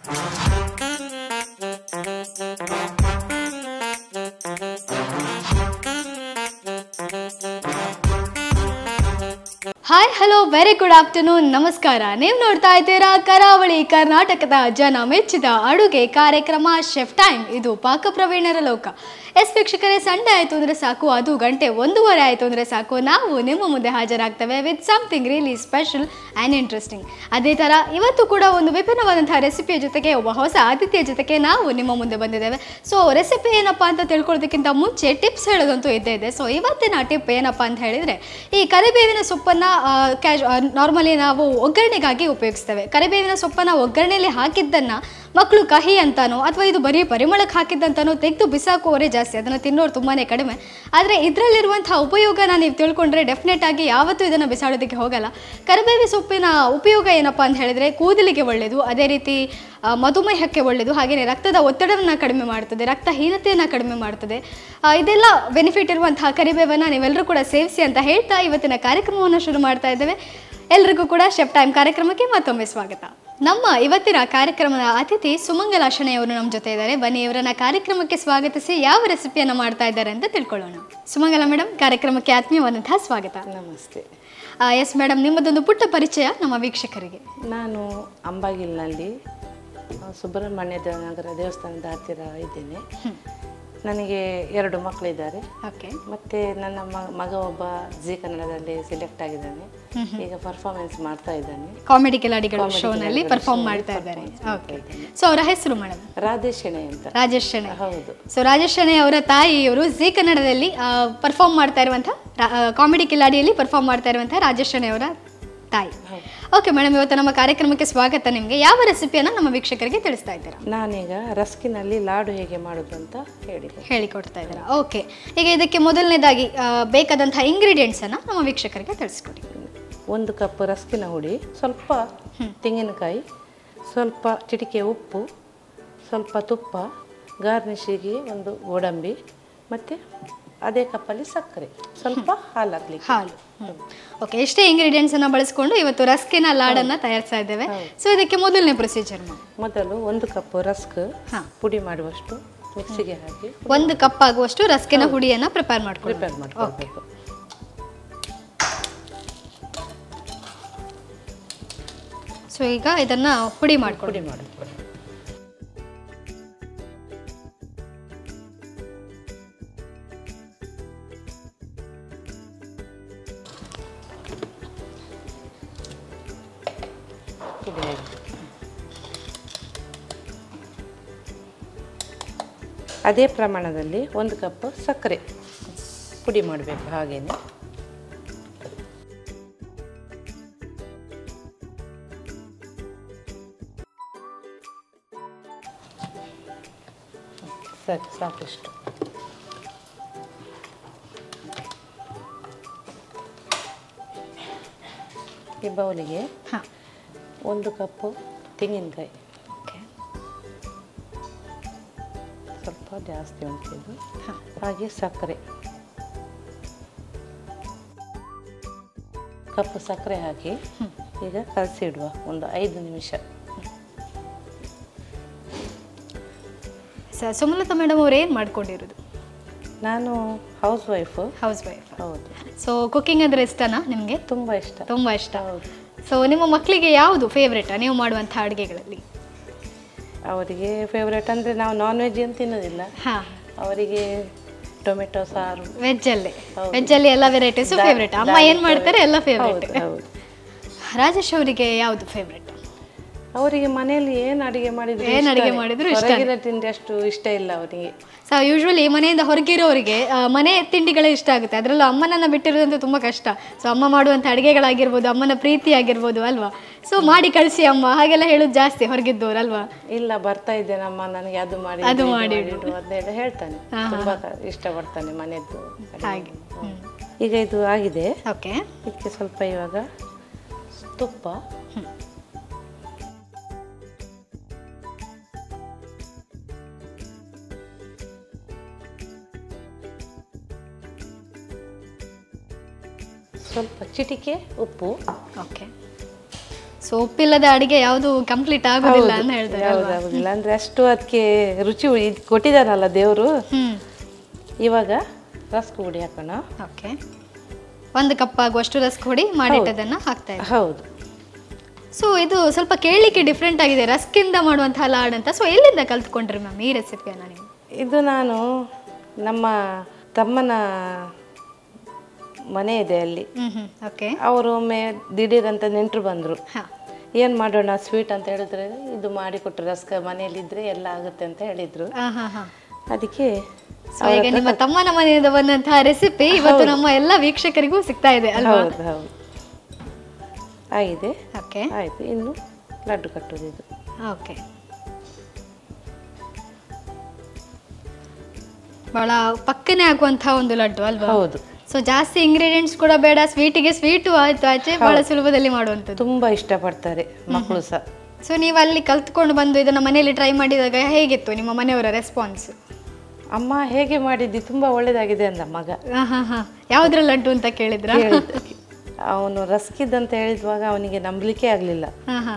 Hi hello very good afternoon ನಮಸ್ಕಾರ ನೀವು ನೋಡ್ತಾ ಇದ್ದೀರಾ ಕರಾವಳಿ ಕರ್ನಾಟಕದ ಜನ ಮೆಚ್ಚಿದ ಅಡುಗೆ ಕಾರ್ಯಕ್ರಮ ಶೆಫ್ ಟೈಮ್ ಇದು ಪಾಕ ಪ್ರವೀಣರ ಲೋಕ ಎಸ್ ವೀಕ್ಷಕರೇ ಸಂಡೇ ಆಯಿತು ಅಂದರೆ ಸಾಕು ಅದು ಗಂಟೆ ಒಂದೂವರೆ ಆಯಿತು ಅಂದರೆ ಸಾಕು ನಾವು ನಿಮ್ಮ ಮುಂದೆ ಹಾಜರಾಗ್ತೇವೆ with something really special and interesting ಅದೇ ಥರ ಇವತ್ತು ಕೂಡ ಒಂದು ವಿಭಿನ್ನವಾದಂತಹ ರೆಸಿಪಿಯ ಜೊತೆಗೆ ಒಬ್ಬ ಹೊಸ ಅತಿಥಿಯ ಜೊತೆಗೆ ನಾವು ನಿಮ್ಮ ಮುಂದೆ ಬಂದಿದ್ದೇವೆ ಸೊ ರೆಸಿಪಿ ಏನಪ್ಪ ಅಂತ ತಿಳ್ಕೊಳ್ಳೋದಕ್ಕಿಂತ ಮುಂಚೆ ಟಿಪ್ಸ್ ಹೇಳೋದಂತೂ ಇದ್ದೇ ಇದೆ ಸೊ ಇವತ್ತಿನ ಟಿಪ್ ಏನಪ್ಪ ಅಂತ ಹೇಳಿದರೆ ಈ ಕರಿಬೇವಿನ ಸೊಪ್ಪನ್ನು ಕ್ಯಾಶ್ ನಾರ್ಮಲಿ ನಾವು ಒಗ್ಗರಣೆಗಾಗಿ ಉಪಯೋಗಿಸ್ತೇವೆ ಕರಿಬೇವಿನ ಸೊಪ್ಪನ್ನು ಒಗ್ಗರಣೆಯಲ್ಲಿ ಹಾಕಿದ್ದನ್ನು ಮಕ್ಕಳು ಕಹಿ ಅಂತಾನೋ ಅಥವಾ ಇದು ಬರೀ ಪರಿಮಳಕ್ಕೆ ಹಾಕಿದ್ದಂತಾನೋ ತೆಗೆದು ಬಿಸಾಕುವವರೇ ಜಾಸ್ತಿ ಅದನ್ನು ತಿನ್ನೋರು ತುಂಬಾ ಕಡಿಮೆ ಆದರೆ ಇದರಲ್ಲಿರುವಂತಹ ಉಪಯೋಗನ ನೀವು ತಿಳ್ಕೊಂಡ್ರೆ ಡೆಫಿನೆಟ್ ಆಗಿ ಯಾವತ್ತೂ ಇದನ್ನು ಬಿಸಾಡೋದಕ್ಕೆ ಹೋಗಲ್ಲ ಕರಿಬೇವಿ ಸೊಪ್ಪಿನ ಉಪಯೋಗ ಏನಪ್ಪ ಅಂತ ಹೇಳಿದರೆ ಕೂದಲಿಗೆ ಒಳ್ಳೆಯದು ಅದೇ ರೀತಿ ಆ, ಮಧುಮೇಹಕ್ಕೆ ಒಳ್ಳೆಯದು ಹಾಗೆಯೇ ರಕ್ತದ ಒತ್ತಡವನ್ನು ಕಡಿಮೆ ಮಾಡ್ತದೆ ರಕ್ತಹೀನತೆಯನ್ನು ಕಡಿಮೆ ಮಾಡ್ತದೆ ಆ, ಇದೆಲ್ಲ ಬೆನಿಫಿಟ್ ಇರುವಂತಹ ಕರಿಬೇವನ್ನು ನೀವೆಲ್ಲರೂ ಕೂಡ ಸೇವಿಸಿ ಅಂತ ಹೇಳ್ತಾ ಇವತ್ತಿನ ಕಾರ್ಯಕ್ರಮವನ್ನು ಶುರು ಮಾಡ್ತಾ ಇದ್ದೇವೆ ಎಲ್ರಿಗೂ ಕೂಡ ಶೆಫ್ ಟೈಮ್ ಕಾರ್ಯಕ್ರಮಕ್ಕೆ ಮತ್ತೊಮ್ಮೆ ಸ್ವಾಗತ ನಮ್ಮ ಇವತ್ತಿನ ಕಾರ್ಯಕ್ರಮದ ಅತಿಥಿ ಸುಮಂಗಲ ಅವರು ನಮ್ಮ ಜೊತೆ ಇದ್ದಾರೆ ಬನ್ನಿ ಇವರನ್ನ ಕಾರ್ಯಕ್ರಮಕ್ಕೆ ಸ್ವಾಗತಿಸಿ ಯಾವ ರೆಸಿಪಿಯನ್ನು ಮಾಡ್ತಾ ಇದ್ದಾರೆ ಅಂತ ತಿಳ್ಕೊಳ್ಳೋಣ ಸುಮಂಗಲ ಮೇಡಮ್ ಕಾರ್ಯಕ್ರಮಕ್ಕೆ ಆತ್ಮೀಯವಾದಂತಹ ಸ್ವಾಗತ ನಮಸ್ತೆ ಎಸ್ ಮೇಡಮ್ ನಿಮ್ಮದೊಂದು ಪುಟ್ಟ ಪರಿಚಯ ನಮ್ಮ ವೀಕ್ಷಕರಿಗೆ ನಾನು ಅಂಬಾಗಿಲ್ನಲ್ಲಿ ಆ, ಸುಬ್ರಹ್ಮಣ್ಯದ ನಗರ ದೇವಸ್ಥಾನದ ಹತ್ತಿರ ಇದ್ದೇನೆ ನನಗೆ ಎರಡು ಮಕ್ಕಳಿದ್ದಾರೆ ಓಕೆ ಮತ್ತೆ ನನ್ನ ಮ- ಮಗ ಒಬ್ಬ ಜಿ ಕನ್ನಡದಲ್ಲಿ ಸೆಲೆಕ್ಟ್ ಆಗಿದ್ದಾನೆ ಈಗ ಪರ್ಫಾರ್ಮೆನ್ಸ್ ಮಾಡ್ತಾ ಇದ್ದಾನೆ ಕಾಮಿಡಿ ಕಿಲಾಡಿಗಳು ಶೋನಲ್ಲಿ ಪರ್ಫಾರ್ಮ್ ಮಾಡ್ತಾ ಇದ್ದಾರೆ ಓಕೆ ಸೊ ಅವರ ಹೆಸರು ಮೇಡಮ್ ರಾಧೇಶ್ ಶೆಣೆ ಅಂತ ರಾಜೇಶ್ ಶೆಣೆ ಹೌದು ಸೊ ರಾಜೇಶ್ ಶೆಣೆ ಅವರ ತಾಯಿಯವರು ಜಿ ಕನ್ನಡದಲ್ಲಿ ಪರ್ಫಾರ್ಮ್ ಮಾಡ್ತಾ ಇರುವಂಥ ಕಾಮಿಡಿ ಕಿಲಾಡಿಯಲ್ಲಿ ಪರ್ಫಾರ್ಮ್ ಮಾಡ್ತಾ ಇರುವಂಥ ರಾಜೇಶ್ ಶೆಣೆ ಅವರ ತಾಯಿ ಓಕೆ ಮೇಡಮ್ ಇವತ್ತು ನಮ್ಮ ಕಾರ್ಯಕ್ರಮಕ್ಕೆ ಸ್ವಾಗತ ನಿಮಗೆ ಯಾವ ರೆಸಿಪಿಯನ್ನು ನಮ್ಮ ವೀಕ್ಷಕರಿಗೆ ತಿಳಿಸ್ತಾ ಇದ್ದೀರಾ ನಾನೀಗ ರಸ್ಕಿನಲ್ಲಿ ಲಾಡು ಹೇಗೆ ಮಾಡೋದು ಅಂತ ಹೇಳಿದೆ ಹೇಳಿಕೊಡ್ತಾ ಇದ್ದೀರಾ ಓಕೆ ಈಗ ಇದಕ್ಕೆ ಮೊದಲನೇದಾಗಿ ಆ, ಬೇಕಾದಂತಹ ಇಂಗ್ರೀಡಿಯೆಂಟ್ಸನ್ನು ನಮ್ಮ ವೀಕ್ಷಕರಿಗೆ ತಿಳಿಸ್ಕೊಡಿ ಒಂದು ಕಪ್ ರಸ್ಕಿನ ಹುಡಿ ಸ್ವಲ್ಪ ತೆಂಗಿನಕಾಯಿ ಸ್ವಲ್ಪ ಚಿಟಿಕೆ ಉಪ್ಪು ಸ್ವಲ್ಪ ತುಪ್ಪ ಗಾರ್ನಿಷಿಗೆ ಒಂದು ಗೋಡಂಬಿ ಮತ್ತು ಅದೇ ಕಪ್ಪಲ್ಲಿ ಸಕ್ಕರೆ ಸ್ವಲ್ಪ ಹಾಲು ಹಾಕ್ಲಿಕ್ಕೆ ಹಾಲು ಓಕೆ ಎಷ್ಟೇ ಇಂಗ್ರೀಡಿಯೆಂಟ್ಸನ್ನು ಬಳಸ್ಕೊಂಡು ಇವತ್ತು ರಸ್ಕಿನ ಲಾಡನ್ನು ತಯಾರಿಸ್ತಾ ಇದ್ದೇವೆ ಸೊ ಇದಕ್ಕೆ ಮೊದಲನೇ ಪ್ರೊಸೀಜರ್ ಮಾಡಿ ಮೊದಲು ಒಂದು ಕಪ್ ರಸ್ಕ್ ಹಾಂ ಪುಡಿ ಮಾಡುವಷ್ಟು ಮಿಕ್ಸಿಗೆ ಹಾಕಿ ಒಂದು ಕಪ್ ಆಗುವಷ್ಟು ರಸ್ಕಿನ ಹುಡಿಯನ್ನು ಪ್ರಿಪೇರ್ ಮಾಡ್ಕೊಳ್ಳಿ ಪ್ರಿಪೇರ್ ಮಾಡ್ಕೊಳ್ಬೇಕು ಸೊ ಈಗ ಇದನ್ನ ಹುಡಿ ಮಾಡ್ಕೊಳ್ಳಿ ಪುಡಿ ಮಾಡೋದು ಪುಡಿ ಆಯ್ತು. ಅದೇ ಪ್ರಮಾಣದಲ್ಲಿ ಒಂದು ಕಪ್ ಸಕ್ಕರೆ ಪುಡಿ ಮಾಡಬೇಕು ಹಾಗೇನೆ ಸಾಕು ಸಾಕಿಷ್ಟು ಈ ಬೌಲಿಗೆ ಹಾಂ ಒಂದು ಕಪ್ಪು ತೆಂಗಿನಕಾಯಿ ಓಕೆ ಸ್ವಲ್ಪ ಜಾಸ್ತಿ ಉಂಟಿದ್ದು ಹಾಂ ಹಾಗೆ ಸಕ್ಕರೆ ಕಪ್ಪು ಸಕ್ಕರೆ ಹಾಕಿ ಈಗ ಕಲಸಿಡುವ ಒಂದು ಐದು ನಿಮಿಷ ಸ ಸುಮಲತಾ ಮೇಡಮ್ ಅವ್ರು ಏನು ಮಾಡ್ಕೊಂಡಿರೋದು ನಾನು ಹೌಸ್ ವೈಫು ಹೌಸ್ ವೈಫ್ ಹೌದು ಸೊ ಕುಕಿಂಗ್ ಅಂದ್ರೆ ಇಷ್ಟನಾ ನಿಮಗೆ ತುಂಬ ಇಷ್ಟ ತುಂಬ ಇಷ್ಟ ಹೌದು ಸೊ ನಿಮ್ಮ ಮಕ್ಕಳಿಗೆ ಯಾವುದು ಫೇವ್ರೇಟಾ ನೀವು ಮಾಡುವಂಥ ಅಡುಗೆಗಳಲ್ಲಿ ಅವರಿಗೆ ಫೇವ್ರೇಟ್ ಅಂದರೆ ನಾವು ನಾನ್ ವೆಜ್ ಏನು ತಿನ್ನೋದಿಲ್ಲ ಹಾಂ ಅವರಿಗೆ ಟೊಮೆಟೊ ಸಾರು ವೆಜ್ಜಲ್ಲೇ ಹೌದು. ವೆಜ್ಜಲ್ಲಿ ಎಲ್ಲ ವೆರೈಟೀಸು ದಾ- ಫೇವ್ರೇಟ್ ಅಮ್ಮ ದಾಲ್ ಏನು ಮಾಡ್ತಾರೆ ಎಲ್ಲ ಫೇವ್ರೇಟ್ ಹೌದು ಹೌದು ರಾಜೇಶ್ ಅವರಿಗೆ ಯಾವುದು ಫೇವ್ರೇಟ್ ಅವರಿಗೆ ಮನೆಯಲ್ಲಿ ಏನು ಅಡುಗೆ ಮಾಡಿದ್ರು ಏನ್ ಅಡುಗೆ ಇಷ್ಟನೇ. ಮಾಡಿದ್ರು ಇಷ್ಟನೇ. ಹೊರಗಿನ ತಿಂಡಿ ಅಷ್ಟು ಇಷ್ಟ ಇಲ್ಲ ಅವರಿಗೆ ಸೊ ಯೂಶ್ವಲಿ ಮನೆಯಿಂದ ಹೊರಗಿರೋರಿಗೆ ಆ, ಮನೆ ತಿಂಡಿಗಳೇ ಇಷ್ಟ ಆಗುತ್ತೆ ಅದರಲ್ಲೂ ಅಮ್ಮನನ್ನು ಬಿಟ್ಟಿರೋದಂತೂ ತುಂಬ ಕಷ್ಟ ಸೊ ಅಮ್ಮ ಮಾಡುವಂಥ ಅಡುಗೆಗಳಾಗಿರ್ಬೋದು ಅಮ್ಮನ ಪ್ರೀತಿ ಆಗಿರ್ಬೋದು ಅಲ್ವಾ ಸೊ ಮಾಡಿ ಕಳಿಸಿ ಅಮ್ಮ ಹಾಗೆಲ್ಲ ಹೇಳೋದು ಜಾಸ್ತಿ ಹೊರಗಿದ್ದವ್ರು ಅಲ್ವಾ ಇಲ್ಲ ಬರ್ತಾ ಇದ್ದೇನಮ್ಮ ನನಗೆ ಅದು ಮಾಡಿ ಅದು ಇದು ಮಾಡಿ ಮಾಡಿಡು ಅದೆಲ್ಲ ಹೇಳ್ತಾನೆ ತುಂಬಾ ಕ- ಇಷ್ಟಪಡ್ತಾನೆ ಮನೆಯದ್ದು ಅಡುಗೆ. ಹಾಗೆ ಹ್ಮ್. ಈಗ ಇದು ಆಗಿದೆ ಓಕೆ ಇದಕ್ಕೆ ಸ್ವಲ್ಪ ಇವಾಗ ತುಪ್ಪ ಸ್ವಲ್ಪ ಚಿಟಿಕೆ ಉಪ್ಪು ಓಕೆ ಸೊ ಸೊ ಉಪ್ಪಿಲ್ಲದ ಅಡಿಗೆ ಯಾವುದು ಕಂಪ್ಲೀಟ್ ಆಗೋದಿಲ್ಲ ಅಂತ ಹೇಳ್ತಾರೆ ಯಾವುದಾಗುದಿಲ್ಲ ಅಂದ್ರೆ ಅಷ್ಟು ಅದಕ್ಕೆ ರುಚಿ ಇದು ಕೊಟ್ಟಿದ್ದಾರಲ್ಲ ದೇವರು ಹ್ಮ್ ಇವಾಗ ರಸ್ಕ್ ಹುಡಿ ಹಾಕೋಣ ಓಕೆ ಒಂದು ಕಪ್ ಆಗುವಷ್ಟು ರಸ್ಕ್ ಹುಡಿ ಮಾಡಿಟ್ಟದನ್ನ ಹಾಕ್ತಾ ಇದ್ದಾರೆ ಹೌದು ಸೊ ಇದು ಸ್ವಲ್ಪ ಕೇಳಲಿಕ್ಕೆ ಡಿಫ್ರೆಂಟ್ ಆಗಿದೆ ರಸ್ಕಿಂದ ಮಾಡುವಂತಹ ಲಾಡ್ ಅಂತ ಸೊ ಎಲ್ಲಿಂದ ಕಲ್ತ್ಕೊಂಡ್ರಿ ಮ್ಯಾಮ್ ಈ ರೆಸಿಪಿಯನ್ನ ನೀವು ಇದು ನಾನು ನಮ್ಮ ತಮ್ಮನ ಮನೆ ಇದೆ ಅಲ್ಲಿ ಹ್ಮ್ ಹ್ಮ್ ಓಕೆ ಅವರು ಒಮ್ಮೆ ದಿಢೀರಂತ ನೆಂಟರು ಬಂದರು ಹಾ ಏನು ಮಾಡೋಣ ಸ್ವೀಟ್ ಅಂತ ಹೇಳಿದ್ರೆ ಇದು ಮಾಡಿಕೊಟ್ರು ರಸ್ಕ ಮನೆಯಲ್ಲಿದ್ದರೆ ಎಲ್ಲ ಆಗುತ್ತೆ ಅಂತ ಹೇಳಿದರು ಹಾ ಹಾ ಹಾ ಅದಕ್ಕೆ ಸೊ ಈಗ ನಿಮ್ಮ ತಮ್ಮನ ಮನೆಯಿಂದ ಬಂದಂತಹ ರೆಸಿಪಿ ಇವತ್ತು ನಮ್ಮ ಎಲ್ಲ ವೀಕ್ಷಕರಿಗೂ ಸಿಗ್ತಾ ಇದೆ ಅಲ್ವಾ ಹೌದು ಹೌದು ಆಗಿದೆ ಓಕೆ ಆಯಿತು ಇನ್ನು ಲಡ್ಡು ಕಟ್ಟೋದು ಇದು ಓಕೆ ಬಹಳ ಪಕ್ಕನೆ ಆಗುವಂತಹ ಒಂದು ಲಡ್ಡು ಅಲ್ವಾ ಹೌದು ಸೊ ಜಾಸ್ತಿ ಇಂಗ್ರೀಡಿಯೆಂಟ್ಸ್ ಕೂಡ ಬೇಡ ಸ್ವೀಟಿಗೆ ಸ್ವೀಟು ಆಯ್ತು ಆಚೆ ಬಹಳ ಸುಲಭದಲ್ಲಿ ಮಾಡುವಂಥದ್ದು ತುಂಬ ಇಷ್ಟಪಡ್ತಾರೆ ಮಕ್ಕಳು ಸಹ ಸೊ ನೀವು ಅಲ್ಲಿ ಕಲ್ತ್ಕೊಂಡು ಬಂದು ಇದನ್ನ ಮನೆಯಲ್ಲಿ ಟ್ರೈ ಮಾಡಿದಾಗ ಹೇಗಿತ್ತು ನಿಮ್ಮ ಮನೆಯವರ ರೆಸ್ಪಾನ್ಸ್ ಅಮ್ಮ ಹೇಗೆ ಮಾಡಿದ್ದಿ ತುಂಬ ಒಳ್ಳೇದಾಗಿದೆ ಅಂದ ಮಗ ಹಾ ಹಾ ಹಾ ಯಾವ್ದ್ರ ಲಡ್ಡು ಅಂತ ಕೇಳಿದ್ರ ಅವನು ರಸ್ಕಿದ್ದಂತ ಹೇಳಿದ್ವಾಗ ಅವನಿಗೆ ನಂಬಲಿಕ್ಕೆ ಆಗಲಿಲ್ಲ ಹಾ ಹಾ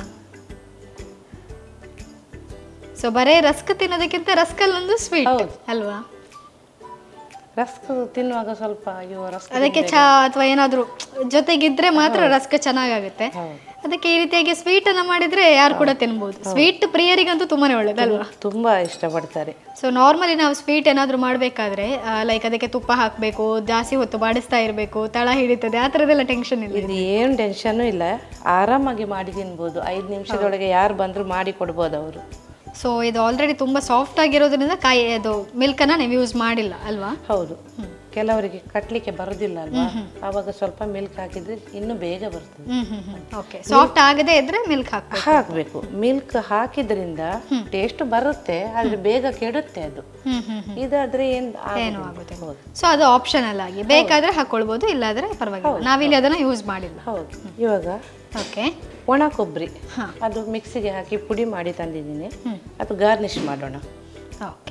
ಸೊ ಬರೇ ರಸ್ಕ್ ತಿನ್ನೋದಕ್ಕಿಂತ ರಸ್ಕಲ್ಲೊಂದು ಸ್ವೀಟ್ ಹೌದು. ಅಲ್ವಾ ರಸ್ಕ್ ತಿನ್ನುವಾಗ ಸ್ವಲ್ಪ ಅಯ್ಯೋ ರಸ್ಕ್ ಅದಕ್ಕೆ ಚಾ ಅಥವಾ ಏನಾದ್ರು ಜೊತೆಗಿದ್ರೆ ಮಾತ್ರ ರಸ್ಕ್ ಚೆನ್ನಾಗಾಗುತ್ತೆ ಹೌದು ಅದಕ್ಕೆ ಈ ರೀತಿಯಾಗಿ ಸ್ವೀಟ್ ಅನ್ನ ಮಾಡಿದ್ರೆ ಯಾರು ಕೂಡ ತಿನ್ಬೋದು ಸ್ವೀಟ್ ಪ್ರಿಯರಿಗಂತೂ ತುಂಬಾನೇ ಒಳ್ಳೇದಲ್ವಾ ತುಂಬ ಇಷ್ಟಪಡ್ತಾರೆ ಸೊ ನಾರ್ಮಲಿ ನಾವು ಸ್ವೀಟ್ ಏನಾದರೂ ಮಾಡಬೇಕಾದ್ರೆ ಲೈಕ್ ಅದಕ್ಕೆ ತುಪ್ಪ ಹಾಕಬೇಕು ಜಾಸ್ತಿ ಹೊತ್ತು ಬಾಡಿಸ್ತಾ ಇರಬೇಕು ತಳ ಹಿಡಿತದೆ ಆ ಥರದ್ದೆಲ್ಲ ಟೆನ್ಷನ್ ಇಲ್ಲ ಇದು ಏನು ಟೆನ್ಷನ್ನು ಇಲ್ಲ ಆರಾಮಾಗಿ ಮಾಡಿ ತಿನ್ಬೋದು ಐದು ನಿಮಿಷದೊಳಗೆ ಯಾರು ಬಂದರೂ ಮಾಡಿ ಕೊಡ್ಬೋದು ಅವರು ಸೊ ಇದು ಆಲ್ರೆಡಿ ತುಂಬ ಸಾಫ್ಟ್ ಆಗಿರೋದ್ರಿಂದ ಕಾಯಿ ಅದು ಮಿಲ್ಕನ್ನು ನೀವು ಯೂಸ್ ಮಾಡಿಲ್ಲ ಅಲ್ವಾ ಹೌದು ಕೆಲವರಿಗೆ ಕಟ್ಟಲಿಕ್ಕೆ ಬರೋದಿಲ್ಲ ಅಲ್ವಾ ಆವಾಗ ಸ್ವಲ್ಪ ಮಿಲ್ಕ್ ಹಾಕಿದ್ರೆ ಇನ್ನೂ ಬೇಗ ಬರ್ತದೆ ಹ್ಮ್ ಹ್ಮ್ ಹ್ಮ್ ಓಕೆ ಸಾಫ್ಟ್ ಆಗದೇ ಇದ್ರೆ ಮಿಲ್ಕ್ ಹಾಕ್ಬೇಕು ಹಾಕಬೇಕು ಮಿಲ್ಕ್ ಹಾಕಿದ್ರಿಂದ ಟೇಸ್ಟ್ ಬರುತ್ತೆ ಆದ್ರೆ ಬೇಗ ಕೆಡುತ್ತೆ ಅದು ಹ್ಮ್ ಹ್ಮ್ ಹ್ಮ್ ಇದಾದ್ರೆ ಏನು ಏನು ಆಗುತ್ತೆ ಸೊ ಅದು ಆಪ್ಷನಲ್ ಆಗಿ ಬೇಕಾದ್ರೆ ಹಾಕೊಳ್ಬೋದು ಇಲ್ಲಾದ್ರೆ ಪರವಾಗಿಲ್ಲ ನಾವಿಲ್ಲಿ ಅದನ್ನ ಯೂಸ್ ಮಾಡಿಲ್ಲ ಹೌದು ಇವಾಗ ಓಕೆ ಒಣ ಕೊಬ್ಬರಿ ಹಾ. ಅದು ಮಿಕ್ಸಿಗೆ ಹಾಕಿ ಪುಡಿ ಮಾಡಿ ತಂದಿದ್ದೀನಿ ಅದು ಗಾರ್ನಿಶ್ ಮಾಡೋಣ ಓಕೆ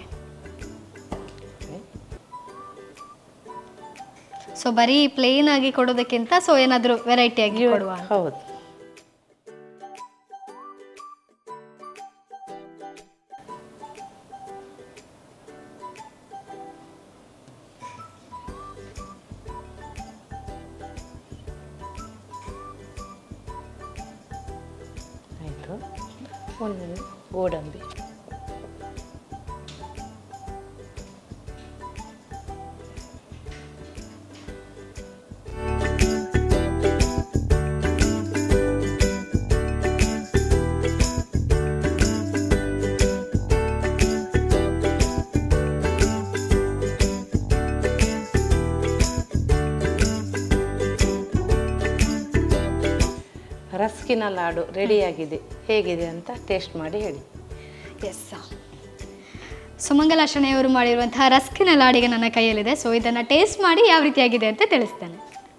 ಸೊ ಬರೀ ಪ್ಲೇನ್ ಆಗಿ ಕೊಡೋದಕ್ಕಿಂತ ಸೊ ಏನಾದರೂ ವೆರೈಟಿ ಆಗಿ ಕೊಡುವ ಹೌದು ಆಯಿತು ಒಂದು ಗೋಡಂಬಿ ರಸ್ಕಿನ ಲಾಡು ರೆಡಿಯಾಗಿದೆ ಹೇಗಿದೆ ಅಂತ ಟೇಸ್ಟ್ ಮಾಡಿ ಹೇಳಿ ಎಸ್ ಸುಮಂಗಲಾಶನೆಯವರು ಮಾಡಿರುವಂತಹ ರಸ್ಕಿನ ಲಾಡಿಗೆ ನನ್ನ ಕೈಯಲ್ಲಿದೆ ಸೊ ಇದನ್ನು ಟೇಸ್ಟ್ ಮಾಡಿ ಯಾವ ರೀತಿಯಾಗಿದೆ ಅಂತ ತಿಳಿಸ್ತೇನೆ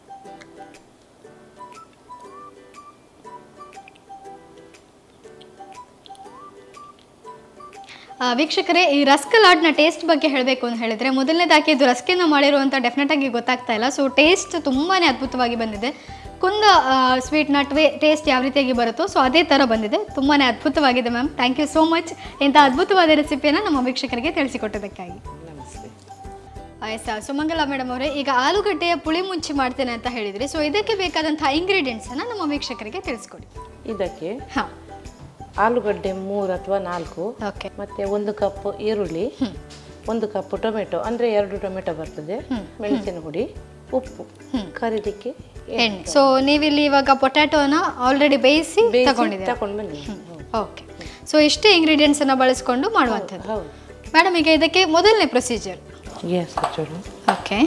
ಆ, ವೀಕ್ಷಕರೇ ಈ ರಸ್ಕ್ ಲಾಡ್ನ ಟೇಸ್ಟ್ ಬಗ್ಗೆ ಹೇಳಬೇಕು ಅಂತ ಹೇಳಿದ್ರೆ ಮೊದಲನೇದಾಗಿ ಇದು ರಸ್ಕಿನ ಮಾಡಿರುವಂಥ ಡೆಫಿನೆಟ್ ಆಗಿ ಗೊತ್ತಾಗ್ತಾ ಇಲ್ಲ ಸೊ ಟೇಸ್ಟ್ ತುಂಬಾ ಅದ್ಭುತವಾಗಿ ಬಂದಿದೆ ಕುಂದ ಸ್ವೀಟ್ನ ಟ್ವೇ ಟೇಸ್ಟ್ ಯಾವ ರೀತಿಯಾಗಿ ಬರುತ್ತೋ ಸೊ ಅದೇ ಥರ ಬಂದಿದೆ ತುಂಬಾ ಅದ್ಭುತವಾಗಿದೆ ma'am thank you so much ಇಂಥ ಅದ್ಭುತವಾದ ರೆಸಿಪಿಯನ್ನು ನಮ್ಮ ವೀಕ್ಷಕರಿಗೆ ತಿಳಿಸಿಕೊಟ್ಟದಕ್ಕಾಗಿ ನಮಸ್ತೆ ಆಯ್ತಾ ಸುಮಂಗಲ ಮೇಡಮ್ ಅವರೇ ಈಗ ಆಲೂಗಡ್ಡೆಯ ಪುಳಿ ಮುಂಚಿ ಮಾಡ್ತೇನೆ ಅಂತ ಹೇಳಿದ್ರಿ ಸೊ ಇದಕ್ಕೆ ಬೇಕಾದಂತಹ ಇಂಗ್ರೀಡಿಯೆಂಟ್ಸನ್ನು ನಮ್ಮ ವೀಕ್ಷಕರಿಗೆ ತಿಳಿಸ್ಕೊಡಿ ಇದಕ್ಕೆ ಹಾಂ ಆಲೂಗಡ್ಡೆ ಮೂರು ಅಥವಾ ನಾಲ್ಕು ಓಕೆ ಮತ್ತೆ ಒಂದು ಕಪ್ ಈರುಳ್ಳಿ ಒಂದು ಕಪ್ ಟೊಮೆಟೊ ಅಂದರೆ ಎರಡು ಟೊಮೆಟೊ ಬರ್ತದೆ ಮೆಣಸಿನ ಹುಡಿ ಉಪ್ಪು ಕರಿಲಿಕ್ಕೆ ಎಣ್ಣೆ ಸೊ ನೀವಿಲ್ಲಿ ಇವಾಗ ಪೊಟ್ಯಾಟೋನ ಆಲ್ರೆಡಿ ಬೇಯಿಸಿ ಬೇಯಿಸಿ ತಗೊಂಡಿದ್ದೀರಾ ತಗೊಂಡು ಬಂದಿದ್ದೀನಿ ಓಕೆ ಸೊ ಇಷ್ಟೇ ಇಂಗ್ರೀಡಿಯೆಂಟ್ಸನ್ನು ಬಳಸ್ಕೊಂಡು ಮಾಡುವಂಥದ್ದು ಹೌದು ಮೇಡಮ್ ಈಗ ಇದಕ್ಕೆ ಮೊದಲನೇ ಪ್ರೊಸೀಜರ್ ಗ್ಯಾಸ್ ಹಚ್ಚೋಣ ಓಕೆ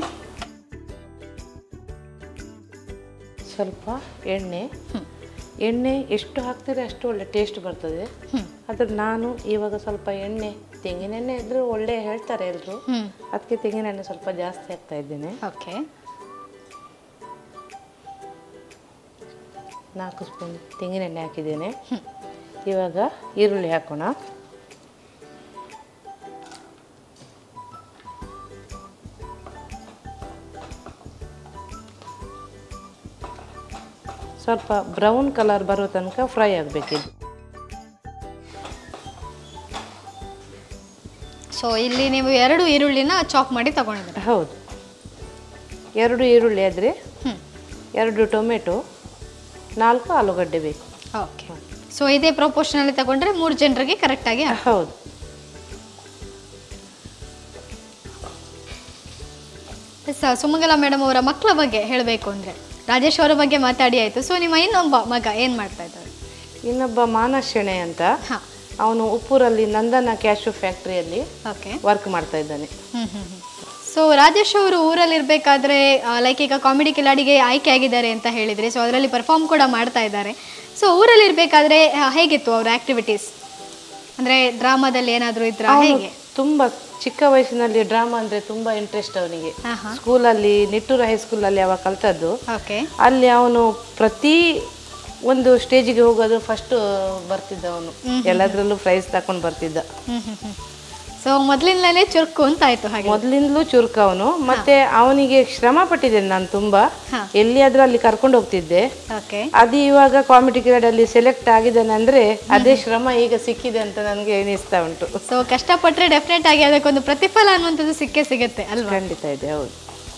ಸ್ವಲ್ಪ ಎಣ್ಣೆ ಎಣ್ಣೆ ಎಷ್ಟು ಹಾಕ್ತೀರಿ ಅಷ್ಟು ಒಳ್ಳೆ ಟೇಸ್ಟ್ ಬರ್ತದೆ ಆದ್ರೆ ನಾನು ಇವಾಗ ಸ್ವಲ್ಪ ಎಣ್ಣೆ ತೆಂಗಿನ ಎಣ್ಣೆ ಇದ್ರೆ ಒಳ್ಳೆ ಹೇಳ್ತಾರೆ ಎಲ್ಲರೂ ಹ್ಞೂ ಅದಕ್ಕೆ ತೆಂಗಿನ ಎಣ್ಣೆ ಸ್ವಲ್ಪ ಜಾಸ್ತಿ ಹಾಕ್ತಾ ಇದ್ದೇನೆ ಓಕೆ ನಾಲ್ಕು ಸ್ಪೂನ್ ತೆಂಗಿನ ಎಣ್ಣೆ ಹಾಕಿದ್ದೇನೆ ಇವಾಗ ಈರುಳ್ಳಿ ಹಾಕೋಣ ಸ್ವಲ್ಪ ಬ್ರೌನ್ ಕಲರ್ ಬರೋ ತನಕ ಫ್ರೈ ಆಗಬೇಕಿದು ಸೊ ಇಲ್ಲಿ ನೀವು ಎರಡು ಈರುಳ್ಳಿನ ಚಾಪ್ ಮಾಡಿ ತಗೊಂಡಿದ್ದೀರಾ ಹೌದು ಎರಡು ಈರುಳ್ಳಿ ಆದರೆ ಹ್ಞೂ ಎರಡು ಟೊಮೆಟೊ ನಾಲ್ಕು ಆಲೂಗಡ್ಡೆ ಬೇಕು ಓಕೆ ಸೊ ಇದೇ ಪ್ರಪೋರ್ಷನಲ್ಲಿ ತಗೊಂಡ್ರೆ ಮೂರು ಜನರಿಗೆ ಕರೆಕ್ಟಾಗಿ ಹೌದು ಎಸ್ ಸುಮಂಗಲ ಮೇಡಮ್ ಅವರ ಮಕ್ಕಳ ಬಗ್ಗೆ ಹೇಳಬೇಕು ಅಂದರೆ ರಾಜೇಶ್ ಅವರ ಬಗ್ಗೆ ಮಾತಾಡಿ ಆಯಿತು ಸೊ ನಿಮ್ಮ ಇನ್ನೊಬ್ಬ ಮಗ ಏನು ಮಾಡ್ತಾ ಇದ್ದಾರೆ ಇನ್ನೊಬ್ಬ ಮಾನಸ್ ಶೆಣೆ ಅಂತ ಹಾಂ ಅವನು ಉಪ್ಪೂರಲ್ಲಿ ನಂದನ ಕ್ಯಾಶು ಫ್ಯಾಕ್ಟ್ರಿಯಲ್ಲಿ ಓಕೆ ವರ್ಕ್ ಮಾಡ್ತಾ ಇದ್ದಾನೆ ಹ್ಞೂ ಹ್ಞೂ ಸೊ ರಾಜೇಶ್ ಅವರು ಊರಲ್ಲಿ ಇರಬೇಕಾದ್ರೆ ಲೈಕ್ ಈಗ ಕಾಮಿಡಿ ಕಿಲಾಡಿಗೆ ಆಯ್ಕೆ ಆಗಿದ್ದಾರೆ ಅಂತ ಹೇಳಿದ್ರಿ ಸೊ ಅದರಲ್ಲಿ ಪರ್ಫಾರ್ಮ್ ಕೂಡ ಮಾಡ್ತಾ ಇದ್ದಾರೆ ಸೊ ಊರಲ್ಲಿ ಇರಬೇಕಾದ್ರೆ ಹೇಗಿತ್ತು ಅವರ ಆ್ಯಕ್ಟಿವಿಟೀಸ್ ಅಂದರೆ ಡ್ರಾಮಾದಲ್ಲಿ ಏನಾದರೂ ಇದ್ರ ಹೇಗೆ ತುಂಬ ಚಿಕ್ಕ ವಯಸ್ಸಿನಲ್ಲಿ ಡ್ರಾಮಾ ಅಂದರೆ ತುಂಬ ಇಂಟ್ರೆಸ್ಟ್ ಅವನಿಗೆ ಹಾಂ ಹಾಂ ಸ್ಕೂಲಲ್ಲಿ ನಿಟ್ಟೂರು ಹೈಸ್ಕೂಲಲ್ಲಿ ಅವ ಕಲ್ತದ್ದು ಓಕೆ ಅಲ್ಲಿ ಅವನು ಪ್ರತಿ ಒಂದು ಸ್ಟೇಜಿಗೆ ಹೋಗೋದು ಫಸ್ಟ್ ಬರ್ತಿದ್ದ ಅವನು ಎಲ್ಲದರಲ್ಲೂ ಪ್ರೈಸ್ ತಕೊಂಡು ಬರ್ತಿದ್ದ ಹ್ಞೂ ಹ್ಞೂ ಹ್ಞೂ ಸೊ ಮೊದಲಿಂದಲೇ ಚುರುಕು ಅಂತ ಆಯಿತು ಹಾಗೆ ಮೊದಲಿಂದಲೂ ಚುರುಕ ಅವನು ಮತ್ತೆ ಅವನಿಗೆ ಶ್ರಮ ಪಟ್ಟಿದ್ದೇನೆ ನಾನು ತುಂಬಾ ಹಾ. ಎಲ್ಲಿಯಾದ್ರೂ ಅಲ್ಲಿ ಕರ್ಕೊಂಡು ಹೋಗ್ತಿದ್ದೆ ಓಕೆ ಅದು ಇವಾಗ ಕಾಮಿಡಿ ಅಲ್ಲಿ ಸೆಲೆಕ್ಟ್ ಆಗಿದ್ದಾನೆ ಅಂದ್ರೆ ಅದೇ ಶ್ರಮ ಈಗ ಸಿಕ್ಕಿದೆ ಅಂತ ನನಗೆ ಎನಿಸ್ತಾ ಉಂಟು ಸೊ ಕಷ್ಟಪಟ್ಟರೆ ಡೆಫಿನೆಟ್ ಆಗಿ ಅದಕ್ಕೊಂದು ಪ್ರತಿಫಲ ಅನ್ನುವಂಥದ್ದು ಸಿಕ್ಕೇ ಸಿಗುತ್ತೆ ಅಲ್ವಾ ಖಂಡಿತ ಇದೆ ಹೌದು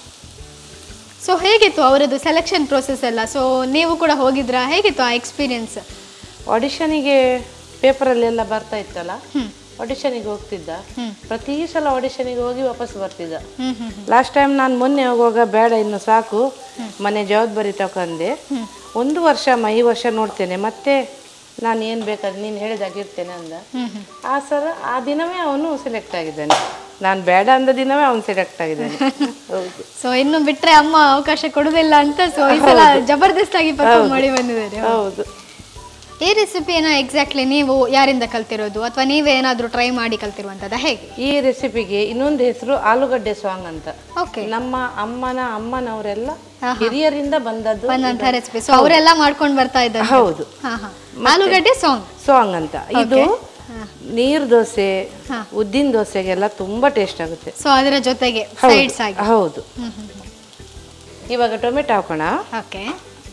ಸೊ ಹೇಗಿತ್ತು ಅವರದ್ದು ಸೆಲೆಕ್ಷನ್ ಪ್ರೋಸೆಸ್ ಎಲ್ಲ ಸೊ ನೀವು ಕೂಡ ಹೋಗಿದ್ರಾ ಹೇಗಿತ್ತು ಆ ಎಕ್ಸ್ಪೀರಿಯನ್ಸ್ ಆಡಿಷನಿಗೆ ಪೇಪರಲ್ಲಿ ಎಲ್ಲ ಬರ್ತಾ ಇತ್ತಲ್ಲ ಹ್ಮ್. ಆಡಿಷನಿಗೆ ಹೋಗ್ತಿದ್ದ ಹ್ಮ್. ಪ್ರತಿ ಸಲ ಆಡಿಷನಿಗೆ ಹೋಗಿ ವಾಪಸ್ ಬರ್ತಿದ್ದ ಹ್ಮ್ ಹ್ಮ್ ಲಾಸ್ಟ್ ಟೈಮ್ ನಾನು ಮೊನ್ನೆ ಹೋಗುವಾಗ ಬೇಡ ಇನ್ನು ಸಾಕು ಮನೆ ಜವಾಬ್ದಾರಿ ತಗೊಂಡೆ ಒಂದು ವರ್ಷ ಅಮ್ಮ ಈ ವರ್ಷ ನೋಡ್ತೇನೆ ಮತ್ತೆ ನಾನು ಏನು ಬೇಕಾದ್ರೆ ನೀನು ಹೇಳಿದಾಗ ಇರ್ತೇನೆ ಅಂದ ಹ್ಮ್ ಹ್ಮ್ ಆ ಸಲ ಆ ದಿನವೇ ಅವನು ಸೆಲೆಕ್ಟ್ ಆಗಿದ್ದಾನೆ ನಾನು ಬೇಡ ಅಂದ ದಿನವೇ ಅವನು ಸೆಲೆಕ್ಟ್ ಆಗಿದ್ದಾನೆ ಹೌದು ಸೊ ಇನ್ನು ಬಿಟ್ರೆ ಅಮ್ಮ ಅವಕಾಶ ಕೊಡುದಿಲ್ಲ ಅಂತ ಸೊ ಈ ಸಲ ಜಬರ್ದಸ್ತ್ ಆಗಿ ಪರ್ಫಾರ್ಮ್ ಮಾಡಿ ಬಂದಿದ್ದಾರೆ ಹೌದು ಈ ರೆಸಿಪಿನ ಎಕ್ಸಾಕ್ಟ್ಲಿ ನೀವು ಯಾರಿಂದ ಕಲ್ತಿರೋದು ಅಥವಾ ನೀವೇ ಏನಾದರೂ ಟ್ರೈ ಮಾಡಿ ಕಲ್ತಿರುವಂಥದ್ದು ಹೇಗೆ ಈ ರೆಸಿಪಿಗೆ ಇನ್ನೊಂದು ಹೆಸರು ಆಲೂಗಡ್ಡೆ ಸಾಂಗ್ ಅಂತ ಓಕೆ ನಮ್ಮ ಅಮ್ಮನ ಅಮ್ಮನವರೆಲ್ಲ ಹಿರಿಯರಿಂದ ಬಂದದ್ದು ಬಂದಂಥ ರೆಸಿಪಿ ಸೊ ಅವರೆಲ್ಲ ಮಾಡ್ಕೊಂಡು ಬರ್ತಾ ಇದ್ದಾರೆ ಹೌದು ಹಾ ಹಾ ಆಲೂಗಡ್ಡೆ ಸಾಂಗ್ ಸಾಂಗ್ ಅಂತ ಇದು ಹಾ. ನೀರು ದೋಸೆ ಹಾ. ಉದ್ದಿನ ದೋಸೆಗೆಲ್ಲ ತುಂಬಾ ಟೇಸ್ಟ್ ಆಗುತ್ತೆ ಸೊ ಅದರ ಜೊತೆಗೆ ಹೌದು. ಸೈಡ್ಸ್ ಆಗಿ ಹೌದು ಹ್ಮ್ ಹ್ಮ್ ಇವಾಗ ಟೊಮೆಟೊ ಹಾಕೋಣ ಓಕೆ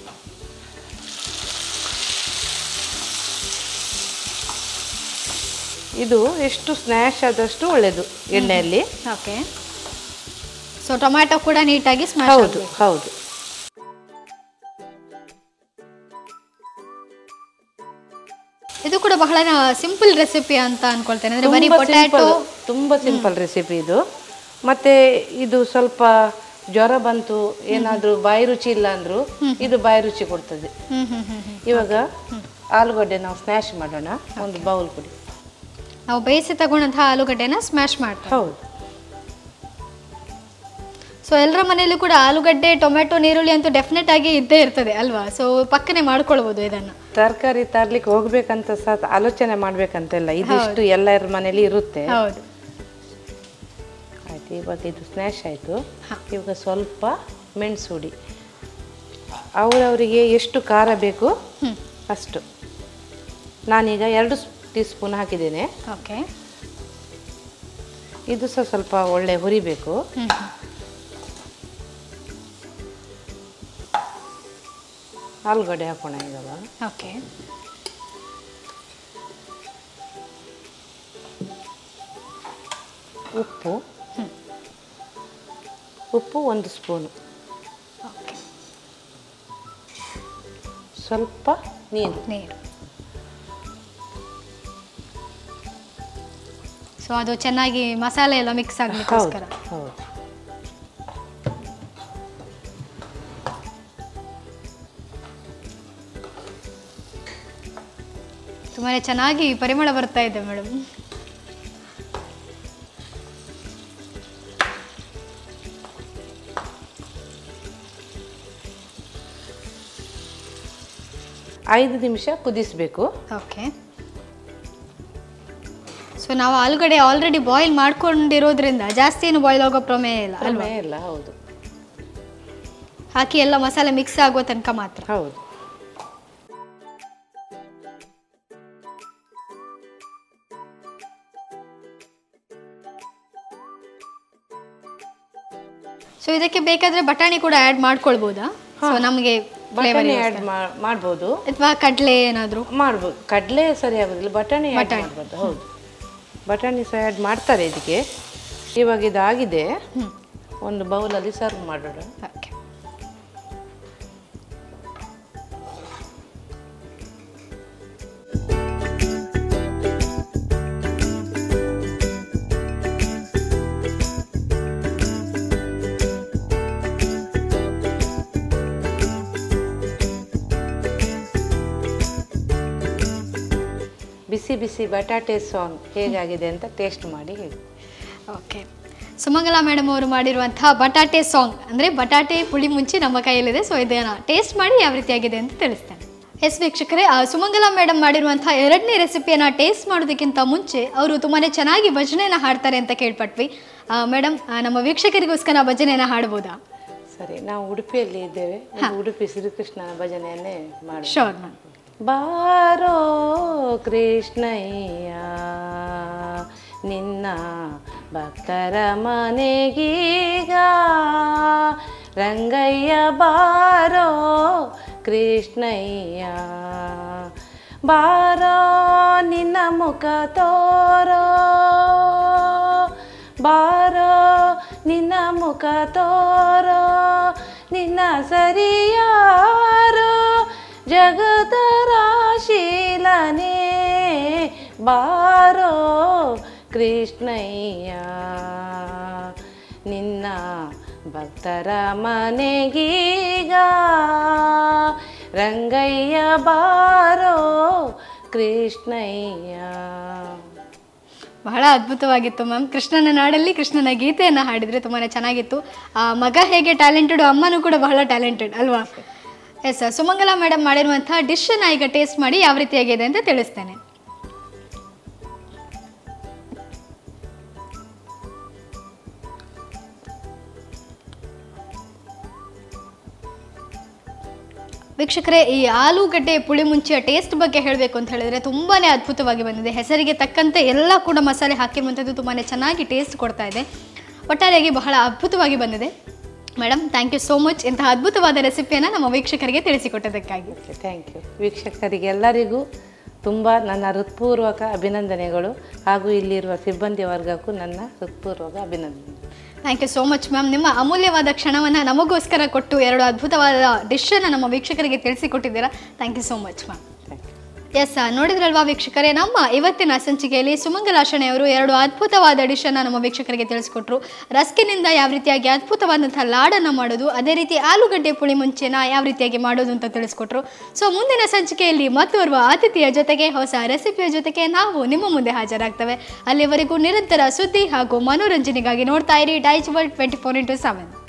ಇದು ಎಷ್ಟು ಸ್ನ್ಯಾಶ್ ಆದಷ್ಟು ಒಳ್ಳೆಯದು ಎಣ್ಣೆಯಲ್ಲಿ ಓಕೆ ಸೊ ಟೊಮ್ಯಾಟೊ ಕೂಡ ನೀಟಾಗಿ ಸ್ಮ್ಯಾಶ್ ಹೌದು ಹೌದು ಇದು ಕೂಡ ಬಹಳ ಸಿಂಪಲ್ ರೆಸಿಪಿ ಅಂತ ಅನ್ಕೊಳ್ತೇನೆ ಅಂದ್ರೆ ಬರೀ ತುಂಬಾ ಪೊಟ್ಯಾಟೊ simple- ತುಂಬಾ ಸಿಂಪಲ್ ರೆಸಿಪಿ ಇದು ಮತ್ತೆ ಇದು ಸ್ವಲ್ಪ ಜ್ವರ ಬಂತು ಏನಾದ್ರೂ ಬಾಯಿ ರುಚಿ ಇಲ್ಲ ಅಂದ್ರು ಇದು ಬಾಯಿ ರುಚಿ ಕೊಡ್ತದೆ ಹ್ಮ್ ಹ್ಮ್ ಹ್ಮ್ ಹ್ಮ್ ಇವಾಗ ಆಲೂಗಡ್ಡೆ ನಾವು ಸ್ನ್ಯಾಶ್ ಮಾಡೋಣ ಒಂದು ಬೌಲ್ ಕೊಡಿ ನಾವು ಬೇಯಿಸಿ ತಗೊಂಡಂತಹ ಆಲೂಗಡ್ಡೆನ ಸ್ಮ್ಯಾಶ್ ಮಾಡ್ತೀವಿ ಹೌದು ಸೊ ಎಲ್ಲರ ಮನೆಯಲ್ಲೂ ಕೂಡ ಆಲೂಗಡ್ಡೆ ಟೊಮೆಟೊ ನೀರುಳ್ಳಿ ಅಂತೂ ಡೆಫಿನೆಟ್ ಆಗಿ ಇದ್ದೇ ಇರ್ತದೆ ಅಲ್ವಾ ಸೊ ಪಕ್ಕನೆ ಮಾಡ್ಕೊಳ್ಬೋದು ಇದನ್ನ ತರಕಾರಿ ತರ್ಲಿಕ್ಕೆ ಹೋಗ್ಬೇಕಂತ ಸಹ ಆಲೋಚನೆ ಮಾಡ್ಬೇಕಂತೆಲ್ಲ ಇದಿಷ್ಟು ಎಲ್ಲರ ಮನೇಲಿ ಇರುತ್ತೆ ಹೌದು ಆಯ್ತು ಇವಾಗ ಇದು ಸ್ನ್ಯಾಶ್ ಆಯಿತು ಹಾ. ಇವಾಗ ಸ್ವಲ್ಪ ಮೆಣಸು ಹುಡಿ ಅವರವರಿಗೆ ಎಷ್ಟು ಖಾರ ಬೇಕು ಹ್ಮ್ ಅಷ್ಟು ನಾನೀಗ ಎರಡು ಟೀ ಸ್ಪೂನ್ ಹಾಕಿದ್ದೇನೆ ಓಕೆ ಇದು ಸಹ ಸ್ವಲ್ಪ ಒಳ್ಳೆ ಹುರಿಬೇಕು ಹ್ಮ್ ಆಲೂಗಡ್ಡೆ ಹಾಕೋಣ ಇವಾಗ ಓಕೆ ಉಪ್ಪು ಹ್ಮ್. ಉಪ್ಪು ಒಂದು ಸ್ಪೂನು ಓಕೆ ಸ್ವಲ್ಪ ನೀರು ನೀರು ಸೊ ಅದು ಚೆನ್ನಾಗಿ ಮಸಾಲೆ ಎಲ್ಲ ಮಿಕ್ಸ್ ಹೌದು ಆಗ್ಲಿಕ್ಕೋಸ್ಕರ ಹೌದು ತುಂಬಾನೇ ಚೆನ್ನಾಗಿ ಪರಿಮಳ ಬರ್ತಾ ಇದೆ ಮೇಡಮ್ ಐದು ನಿಮಿಷ ಕುದಿಸಬೇಕು ಓಕೆ ಸೊ ನಾವು ಆಲೂಗಡ್ಡೆ ಆಲ್ರೆಡಿ ಬಾಯ್ಲ್ ಮಾಡ್ಕೊಂಡಿರೋದ್ರಿಂದ ಜಾಸ್ತಿ ಏನು ಬಾಯ್ಲ್ ಆಗೋ ಪ್ರಮೇಯ ಇಲ್ಲ ಅಲ್ವಾ ಇಲ್ಲ ಹೌದು ಹಾಕಿ ಎಲ್ಲ ಮಸಾಲೆ ಮಿಕ್ಸ್ ಆಗೋ ತನಕ ಮಾತ್ರ ಹೌದು ಸೊ ಇದಕ್ಕೆ ಬೇಕಾದ್ರೆ ಬಟಾಣಿ ಕೂಡ ಆ್ಯಡ್ ಮಾಡ್ಕೊಳ್ಬೋದಾ ಸೊ ನಮಗೆ ಬಟಾಣಿ ಆ್ಯಡ್ ಮಾಡ್ಬೋದು ಅಥವಾ ಕಡಲೆ ಏನಾದರೂ ಮಾಡ್ಬೋದು ಕಡಲೆ ಸರಿ ಆಗೋದಿಲ್ಲ ಬಟಾಣಿ ಆ್ಯಡ್ ಮಾಡ್ಬೋದು ಹೌದು ಬಟಾಣಿ ಸಹ ಆ್ಯಡ್ ಮಾಡ್ತಾರೆ ಇದಕ್ಕೆ ಇವಾಗ ಇದಾಗಿದೆ ಒಂದು ಬೌಲಲ್ಲಿ ಸರ್ವ್ ಮಾಡೋಣ ಓಕೆ ಬಿಸಿ ಬಿಸಿ ಬಟಾಟೆ ಸಾಂಗ್ ಹೇಗಾಗಿದೆ ಅಂತ ಟೇಸ್ಟ್ ಮಾಡಿ ಹೇಳಿ ಓಕೆ ಸುಮಂಗಲ ಮೇಡಮ್ ಅವರು ಮಾಡಿರುವಂತಹ ಬಟಾಟೆ ಸಾಂಗ್ ಅಂದರೆ ಬಟಾಟೆ ಪುಳಿ ಮುಂಚಿ ನಮ್ಮ ಕೈಯಲ್ಲಿದೆ ಸೊ ಇದನ್ನು ಟೇಸ್ಟ್ ಮಾಡಿ ಯಾವ ರೀತಿಯಾಗಿದೆ ಅಂತ ತಿಳಿಸ್ತೇನೆ ಎಸ್ ವೀಕ್ಷಕರೇ ಆ ಸುಮಂಗಲ ಮೇಡಮ್ ಮಾಡಿರುವಂತಹ ಎರಡನೇ ರೆಸಿಪಿಯನ್ನು ಟೇಸ್ಟ್ ಮಾಡೋದಕ್ಕಿಂತ ಮುಂಚೆ ಅವರು ತುಂಬಾ ಚೆನ್ನಾಗಿ ಭಜನೆಯನ್ನು ಹಾಡ್ತಾರೆ ಅಂತ ಕೇಳ್ಪಟ್ವಿ ಮೇಡಮ್ ನಮ್ಮ ವೀಕ್ಷಕರಿಗೋಸ್ಕರ ಭಜನೆಯನ್ನು ಹಾಡ್ಬೋದಾ ಸರಿ ನಾವು ಉಡುಪಿಯಲ್ಲಿ ಇದ್ದೇವೆ ಒಂದು ಉಡುಪಿ ಶ್ರೀಕೃಷ್ಣನ ಭಜನೆಯನ್ನೇ ಮಾಡಿ ಶೋರ್ ಮ್ಯಾಮ್ ಬಾರೋ ಕೃಷ್ಣಯ್ಯ ನಿನ್ನ ಭಕ್ತರ ಮನೆಗೀಗ ರಂಗಯ್ಯ ಬಾರೋ ಕೃಷ್ಣಯ್ಯ ಬಾರೋ ನಿನ್ನ ಮುಖ ತೋರೋ ಬಾರೋ ನಿನ್ನ ಮುಖ ತೋರೋ ನಿನ್ನ ಸರಿಯಾರೋ ಜಗದರಾಶೀಲನೇ ಬಾರೋ ಕೃಷ್ಣಯ್ಯ ನಿನ್ನ ಭಕ್ತರ ಮನೆಗೀಗ ರಂಗಯ್ಯ ಬಾರೋ ಕೃಷ್ಣಯ್ಯ ಬಹಳ ಅದ್ಭುತವಾಗಿತ್ತು ಮ್ಯಾಮ್ ಕೃಷ್ಣನ ನಾಡಲ್ಲಿ ಕೃಷ್ಣನ ಗೀತೆಯನ್ನು ಹಾಡಿದರೆ ತುಂಬಾ ಚೆನ್ನಾಗಿತ್ತು ಆ ಮಗ ಹೇಗೆ ಟ್ಯಾಲೆಂಟೆಡ್ ಅಮ್ಮನೂ ಕೂಡ ಬಹಳ ಟ್ಯಾಲೆಂಟೆಡ್ ಅಲ್ವಾ ಎಸ್ ಸುಮಂಗಲ ಮೇಡಮ್ ಮಾಡಿರುವಂಥ ಡಿಶನ್ನು ಈಗ ಟೇಸ್ಟ್ ಮಾಡಿ ಯಾವ ರೀತಿಯಾಗಿದೆ ಅಂತ ತಿಳಿಸ್ತೇನೆ ವೀಕ್ಷಕರೇ ಈ ಆಲೂಗಡ್ಡೆ ಪುಳಿ ಮುಂಚಿಯ ಟೇಸ್ಟ್ ಬಗ್ಗೆ ಹೇಳಬೇಕು ಅಂತ ಹೇಳಿದ್ರೆ ತುಂಬಾ ಅದ್ಭುತವಾಗಿ ಬಂದಿದೆ ಹೆಸರಿಗೆ ತಕ್ಕಂತೆ ಎಲ್ಲ ಕೂಡ ಮಸಾಲೆ ಹಾಕಿರುವಂಥದ್ದು ತುಂಬಾ ಚೆನ್ನಾಗಿ ಟೇಸ್ಟ್ ಕೊಡ್ತಾ ಇದೆ ಒಟ್ಟಾರೆಯಾಗಿ ಬಹಳ ಅದ್ಭುತವಾಗಿ ಬಂದಿದೆ madam thank you so much ಇಂತಹ ಅದ್ಭುತವಾದ ರೆಸಿಪಿಯನ್ನು ನಮ್ಮ ವೀಕ್ಷಕರಿಗೆ ತಿಳಿಸಿಕೊಟ್ಟದಕ್ಕಾಗಿ ಓಕೆ ಥ್ಯಾಂಕ್ ಯು ವೀಕ್ಷಕರಿಗೆಲ್ಲರಿಗೂ ತುಂಬ ನನ್ನ ಹೃತ್ಪೂರ್ವಕ ಅಭಿನಂದನೆಗಳು ಹಾಗೂ ಇಲ್ಲಿರುವ ಸಿಬ್ಬಂದಿ ವರ್ಗಕ್ಕೂ ನನ್ನ ಹೃತ್ಪೂರ್ವಕ ಅಭಿನಂದನೆ thank you so much ma'am ನಿಮ್ಮ ಅಮೂಲ್ಯವಾದ ಕ್ಷಣವನ್ನು ನಮಗೋಸ್ಕರ ಕೊಟ್ಟು ಎರಡು ಅದ್ಭುತವಾದ ಡಿಶನ್ನು ನಮ್ಮ ವೀಕ್ಷಕರಿಗೆ ತಿಳಿಸಿಕೊಟ್ಟಿದ್ದೀರಾ thank you so much ma'am thank you yes ನೋಡಿದ್ರಲ್ವಾ ವೀಕ್ಷಕರೇ ನಮ್ಮ ಇವತ್ತಿನ ಸಂಚಿಕೆಯಲ್ಲಿ ಸುಮಂಗಲಾಶಣೆ ಅವರು ಎರಡು ಅದ್ಭುತವಾದ ಡಿಶನ್ನು ನಮ್ಮ ವೀಕ್ಷಕರಿಗೆ ತಿಳಿಸ್ಕೊಟ್ರು ರಸ್ಕಿನಿಂದ ಯಾವ ರೀತಿಯಾಗಿ ಅದ್ಭುತವಾದಂಥ ಲಾಡನ್ನು ಮಾಡೋದು ಅದೇ ರೀತಿ ಆಲೂಗಡ್ಡೆ ಪುಳಿ ಮುಂಚೆನ ಯಾವ ರೀತಿಯಾಗಿ ಮಾಡೋದು ಅಂತ ತಿಳಿಸ್ಕೊಟ್ರು ಸೊ ಮುಂದಿನ ಸಂಚಿಕೆಯಲ್ಲಿ ಮತ್ತೋರ್ವ ಅತಿಥಿಯ ಜೊತೆಗೆ ಹೊಸ ರೆಸಿಪಿಯ ಜೊತೆಗೆ ನಾವು ನಿಮ್ಮ ಮುಂದೆ ಹಾಜರಾಗ್ತವೆ ಅಲ್ಲಿವರೆಗೂ ನಿರಂತರ ಸುದ್ದಿ ಹಾಗೂ ಮನೋರಂಜನೆಗಾಗಿ ನೋಡ್ತಾ ಇರಿ Daiji world twenty four into seven